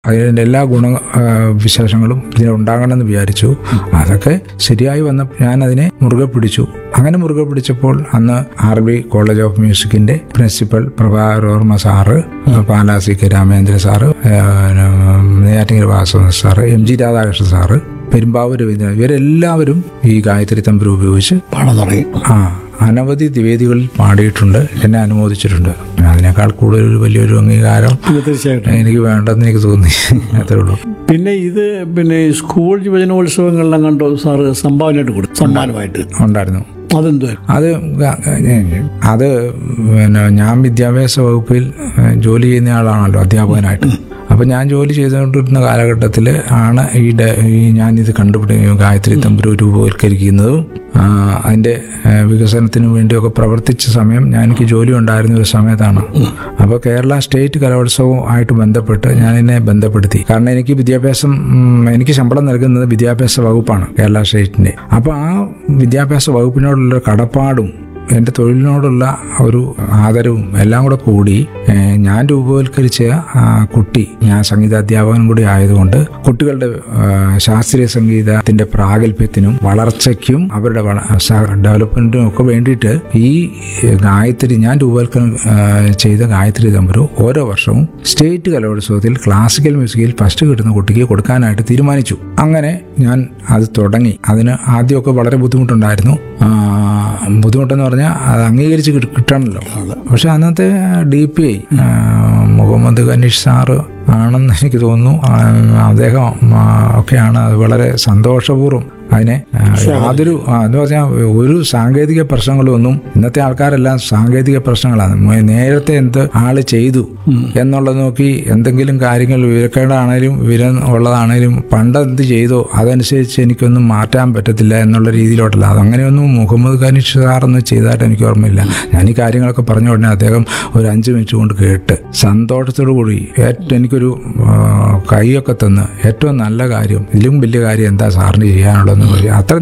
അതിൻ്റെ എല്ലാ ഗുണ ആ, വിശേഷങ്ങളും ഇതിനുണ്ടാകണമെന്ന് വിചാരിച്ചു അതൊക്കെ ശരിയായി വന്ന ഞാൻ അതിനെ മുറുകെ പിടിച്ചു അങ്ങനെ മുറുകെ പിടിച്ചപ്പോൾ അന്ന് ആർ ബി കോളേജ് ഓഫ് മ്യൂസിക്കിന്റെ പ്രിൻസിപ്പൽ പ്രഭാകർ ഓർമ്മ sir Pala C K Ramendra sir ആ, Neyyattinkara Vasava sir M G Radhakrishnan sir Perumbavoor Raveendran ഇവരെല്ലാവരും ഈ ഗായത്രി തമ്പുരു ഉപയോഗിച്ച് പാടാൻ തുടങ്ങി ആ അനവധി വേദികളിൽ പാടിയിട്ടുണ്ട് എന്നെ അനുമോദിച്ചിട്ടുണ്ട് അതിനേക്കാൾ കൂടുതൽ ഒരു വലിയൊരു അംഗീകാരം ഇത് തീർച്ചയായിട്ടും എനിക്ക് വേണ്ടെന്ന് എനിക്ക് തോന്നി അത്രേ ഉള്ളൂ പിന്നെ ഇത് പിന്നെ സ്കൂൾ യുവജനോത്സവങ്ങളിലും കണ്ടോ സാറ് സംഭാവനയായിട്ട് കൊടുത്തു സമ്മാനമായിട്ട് ഉണ്ടായിരുന്നു അതെന്തോ അത് ഗ- ഗ- അത് പിന്നെ ഞാൻ വിദ്യാഭ്യാസ വകുപ്പിൽ ഏഹ്, ജോലി ചെയ്യുന്ന ആളാണല്ലോ അധ്യാപകനായിട്ട് അപ്പം ഞാൻ ജോലി ചെയ്തുകൊണ്ടിരുന്ന കാലഘട്ടത്തിൽ ആണ് ഈ ഡ- ഈ ഞാനിത് കണ്ടുപിടിക്കുകയും ഗായത്രി തമ്പുരു രൂപവൽക്കരിക്കുന്നതും ആ, അതിൻ്റെ ഏഹ്, വികസനത്തിന് വേണ്ടിയൊക്കെ പ്രവർത്തിച്ച സമയം ഞാൻ എനിക്ക് ജോലി ഉണ്ടായിരുന്ന ഒരു സമയത്താണ് അപ്പോൾ കേരള സ്റ്റേറ്റ് കലോത്സവം ആയിട്ട് ബന്ധപ്പെട്ട് ഞാൻ എന്നെ ബന്ധപ്പെടുത്തി കാരണം എനിക്ക് വിദ്യാഭ്യാസം ഉം, എനിക്ക് ശമ്പളം നൽകുന്നത് വിദ്യാഭ്യാസ വകുപ്പാണ് കേരള സ്റ്റേറ്റിന്റെ അപ്പോൾ ആ വിദ്യാഭ്യാസ വകുപ്പിനോടുള്ള കടപ്പാടും എൻ്റെ തൊഴിലിനോടുള്ള ഒരു ആദരവും എല്ലാം കൂടെ കൂടി ഏഹ്, ഞാൻ രൂപവൽക്കരിച്ച ആ, കുട്ടി ഞാൻ സംഗീത അധ്യാപകനും കൂടി ആയതുകൊണ്ട് കുട്ടികളുടെ ആ, ശാസ്ത്രീയ സംഗീതത്തിന്റെ പ്രാഗൽഭ്യത്തിനും വളർച്ചയ്ക്കും അവരുടെ വള- സ- ഡെവലപ്മെന്റിനും ഒക്കെ വേണ്ടിയിട്ട് ഈ ഗായത്രി ഞാൻ രൂപവൽക്കരണം ആ, ചെയ്ത ഗായത്രി തമ്പുരു ഓരോ വർഷവും സ്റ്റേറ്റ് കലോത്സവത്തിൽ ക്ലാസിക്കൽ മ്യൂസിക്കിൽ ഫസ്റ്റ് കിട്ടുന്ന കുട്ടിക്ക് കൊടുക്കാനായിട്ട് തീരുമാനിച്ചു അങ്ങനെ ഞാൻ അത് തുടങ്ങി അതിന് ആദ്യമൊക്കെ വളരെ ബുദ്ധിമുട്ടുണ്ടായിരുന്നു ആ, ബുദ്ധിമുട്ടെന്ന് പറഞ്ഞാൽ അത് അംഗീകരിച്ച് കിട്ട- കിട്ടണമല്ലോ പക്ഷെ അന്നത്തെ D P I Muhammad Khaneesh sir ആണെന്ന് എനിക്ക് തോന്നുന്നു ആ, അദ്ദേഹം ആ, ഒക്കെയാണ് അത് വളരെ സന്തോഷപൂർവ്വം അതിനെ ആ, യാതൊരു ആ, എന്ന് പറഞ്ഞാൽ ഒരു സാങ്കേതിക പ്രശ്നങ്ങളൊന്നും ഇന്നത്തെ ആൾക്കാരെല്ലാം സാങ്കേതിക പ്രശ്നങ്ങളാണ് മ- നേരത്തെ എന്ത് ആള് ചെയ്തു എന്നുള്ളത് നോക്കി എന്തെങ്കിലും കാര്യങ്ങൾ വിവരക്കേടാണേലും വിവരം ഉള്ളതാണേലും പണ്ട് എന്ത് ചെയ്തോ അതനുസരിച്ച് എനിക്കൊന്നും മാറ്റാൻ പറ്റത്തില്ല എന്നുള്ള രീതിയിലോട്ടല്ല അതങ്ങനെയൊന്നും മുഹമ്മദ് ഖനീഷ് സാറൊന്നും ചെയ്തതായിട്ട് എനിക്ക് ഓർമ്മയില്ല ഞാൻ ഈ കാര്യങ്ങളൊക്കെ പറഞ്ഞ ഉടനെ അദ്ദേഹം ഒരു അഞ്ച് മിനിറ്റ് കൊണ്ട് കേട്ട് സന്തോഷത്തോടു കൂടി ഏറ്റവും എനിക്കൊരു ആ, കൈയൊക്കെ തന്ന് ഏറ്റവും നല്ല കാര്യം ഇതിലും വലിയ കാര്യം എന്താ സാറിന് ചെയ്യാനുള്ളതെന്ന് പറയും അത്ര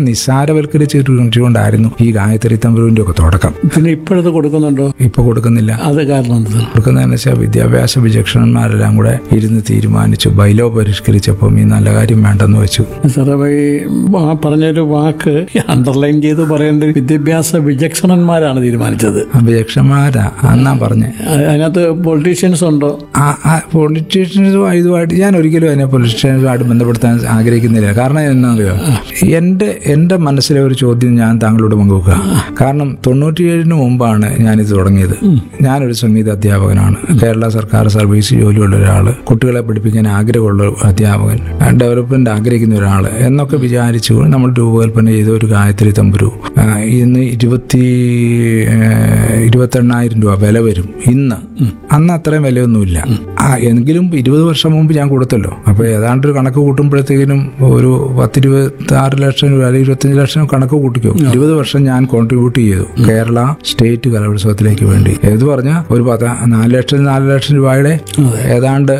നിസ്സാരവൽക്കരിച്ചുകൊണ്ടായിരുന്നു ഈ ഗായത്രി തമ്പുരുവിന്റെ ഒക്കെ തുടക്കം പിന്നെ ഇപ്പോഴത് കൊടുക്കുന്നുണ്ടോ ഇപ്പൊ കൊടുക്കുന്നില്ല അത് കാരണം എന്ത് കൊടുക്കുന്നതെന്ന് വെച്ചാൽ വിദ്യാഭ്യാസ വിചക്ഷണന്മാരെല്ലാം കൂടെ ഇരുന്ന് തീരുമാനിച്ചു ബൈലോ പരിഷ്കരിച്ചപ്പം ഈ നല്ല കാര്യം വേണ്ടെന്ന് വെച്ചു സാറേ അപ്പൊ ഈ ആ പറഞ്ഞൊരു വാക്ക് അണ്ടർലൈൻ ചെയ്ത് പറയേണ്ട വിദ്യാഭ്യാസ വിചക്ഷണന്മാരാണ് തീരുമാനിച്ചത് ആ വിചക്ഷണന്മാരാ എന്നാ പറഞ്ഞേ അത് അതിനകത്ത് പൊളിറ്റീഷ്യൻസ് ഉണ്ടോ ആ പൊളിറ്റീഷ്യൻസും ഇതുമായിട്ട് ഞാൻ ഒരിക്കലും അതിനെ പൊളിറ്റീഷ്യൻസുമായിട്ട് ബന്ധപ്പെടുത്താൻ ആഗ്രഹിക്കുന്നില്ല കാരണം എന്നാണെന്നറിയോ എൻ്റെ എൻ്റെ മനസ്സിലെ ഒരു ചോദ്യം ഞാൻ താങ്കളോട് പങ്കുവെക്കുക കാരണം തൊണ്ണൂറ്റിയേഴിന് മുമ്പാണ് ഞാനിത് തുടങ്ങിയത് ഞാനൊരു സംഗീത അധ്യാപകനാണ് കേരള സർക്കാർ സർവീസ് ജോലിയുള്ള ഒരാൾ കുട്ടികളെ പഠിപ്പിക്കാൻ ആഗ്രഹമുള്ള ഒരു അധ്യാപകൻ ഡെവലപ്മെന്റ് ആഗ്രഹിക്കുന്ന ഒരാൾ എന്നൊക്കെ വിചാരിച്ചു നമ്മൾ രൂപകൽപ്പന ചെയ്ത ഒരു ഗായത്രി തമ്പുരു ആ, ഇന്ന് ഇരുപത്തി ഇരുപത്തെണ്ണായിരം രൂപ വില വരും ഇന്ന് അന്ന് അത്രയും വിലയൊന്നുമില്ല ആ എങ്കിലും ഇരുപത് വർഷം മുമ്പ് ഞാൻ കൊടുത്തല്ലോ അപ്പൊ ഏതാണ്ട് ഒരു കണക്ക് കൂട്ടുമ്പോഴത്തേക്കിനും ഒരു പത്തിരുപത്തി ആറ് ലക്ഷം രൂപ അല്ലെങ്കിൽ ഇരുപത്തഞ്ച് ലക്ഷം കണക്ക് കൂട്ടിക്കോ ഇരുപത് വർഷം ഞാൻ കോൺട്രിബ്യൂട്ട് ചെയ്തു കേരള സ്റ്റേറ്റ് കലോത്സവത്തിലേക്ക് വേണ്ടി ഏത് പറഞ്ഞ ഒരു പത്ത് നാല് ലക്ഷം നാല് ലക്ഷം രൂപയുടെ ഏതാണ്ട്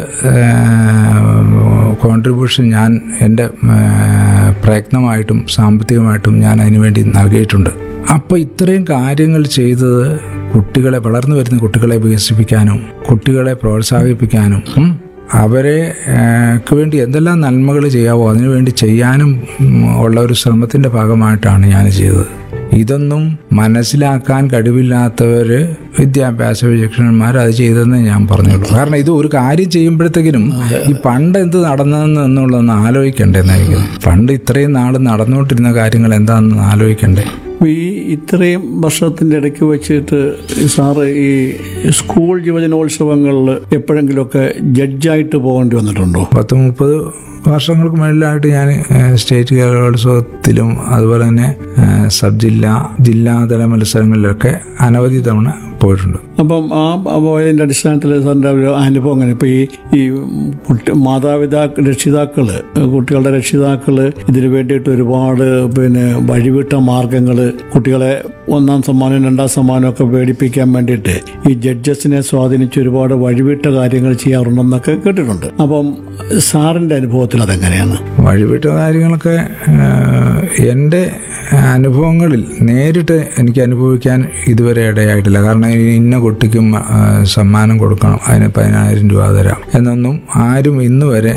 കോൺട്രിബ്യൂഷൻ ഞാൻ എൻ്റെ ഏഹ്, പ്രയത്നമായിട്ടും സാമ്പത്തികമായിട്ടും ഞാൻ അതിനുവേണ്ടി നൽകിയിട്ടുണ്ട് അപ്പോൾ ഇത്രയും കാര്യങ്ങൾ ചെയ്തത് കുട്ടികളെ വളർന്നു വരുന്ന കുട്ടികളെ വികസിപ്പിക്കാനും കുട്ടികളെ പ്രോത്സാഹിപ്പിക്കാനും ഉം, അവരെ ഏഹ്, ക്ക് വേണ്ടി എന്തെല്ലാം നന്മകൾ ചെയ്യാവോ അതിനുവേണ്ടി ചെയ്യാനും ഉം, ഉള്ള ഒരു ശ്രമത്തിൻ്റെ ഭാഗമായിട്ടാണ് ഞാൻ ചെയ്തത് ഇതൊന്നും മനസ്സിലാക്കാൻ കഴിവില്ലാത്തവര് വിദ്യാഭ്യാസ വിചക്ഷണന്മാർ അത് ചെയ്തതെന്ന് ഞാൻ പറഞ്ഞുള്ളൂ കാരണം ഇത് ഒരു കാര്യം ചെയ്യുമ്പോഴത്തേക്കിനും ഈ പണ്ട് എന്ത് നടന്നതെന്ന് എന്നുള്ളതൊന്ന് ആലോചിക്കണ്ടേന്നായിരിക്കും പണ്ട് ഇത്രയും നാൾ നടന്നുകൊണ്ടിരുന്ന കാര്യങ്ങൾ എന്താണെന്ന് ആലോചിക്കണ്ടേ ഈ ഇത്രയും വർഷത്തിന്റെ ഇടയ്ക്ക് വെച്ചിട്ട് ഈ സാറ് ഈ സ്കൂൾ യുവജനോത്സവങ്ങളിൽ എപ്പോഴെങ്കിലുമൊക്കെ ജഡ്ജായിട്ട് പോകേണ്ടി വന്നിട്ടുണ്ടോ പത്ത് മുപ്പത് വർഷങ്ങൾക്ക് മുകളിലായിട്ട് ഞാൻ ഏഹ്, സ്റ്റേറ്റ് കലോത്സവത്തിലും അതുപോലെ തന്നെ ഏഹ്, സബ് ജില്ലാ ജില്ലാതല മത്സരങ്ങളിലൊക്കെ അനവധി തവണ പോയിട്ടുണ്ട് അപ്പം ആ പോയതിന്റെ അടിസ്ഥാനത്തിൽ സാറിന്റെ ഒരു അനുഭവം അങ്ങനെ ഇപ്പൊ ഈ ഈ കുട്ടി മാതാപിതാക്കൾ രക്ഷിതാക്കള് കുട്ടികളുടെ രക്ഷിതാക്കള് ഇതിനു വേണ്ടിയിട്ട് ഒരുപാട് പിന്നെ വഴിവിട്ട മാർഗങ്ങൾ കുട്ടികളെ ഒന്നാം സമ്മാനം രണ്ടാം സമ്മാനം ഒക്കെ പേടിപ്പിക്കാൻ വേണ്ടിയിട്ട് ഈ ജഡ്ജസിനെ സ്വാധീനിച്ച് ഒരുപാട് വഴിവിട്ട കാര്യങ്ങൾ ചെയ്യാറുണ്ടെന്നൊക്കെ കേട്ടിട്ടുണ്ട് അപ്പം സാറിന്റെ അനുഭവത്തിൽ അതെങ്ങനെയാണ് വഴിവിട്ട കാര്യങ്ങളൊക്കെ ഏഹ്, എൻ്റെ അനുഭവങ്ങളിൽ നേരിട്ട് എനിക്ക് അനുഭവിക്കാൻ ഇതുവരെ ഇടയായിട്ടില്ല കാരണം ഇന്ന കുട്ടിക്കും ആ, സമ്മാനം കൊടുക്കണം അതിന് പതിനായിരം രൂപ തരാം എന്നൊന്നും ആരും ഇന്ന് വരെ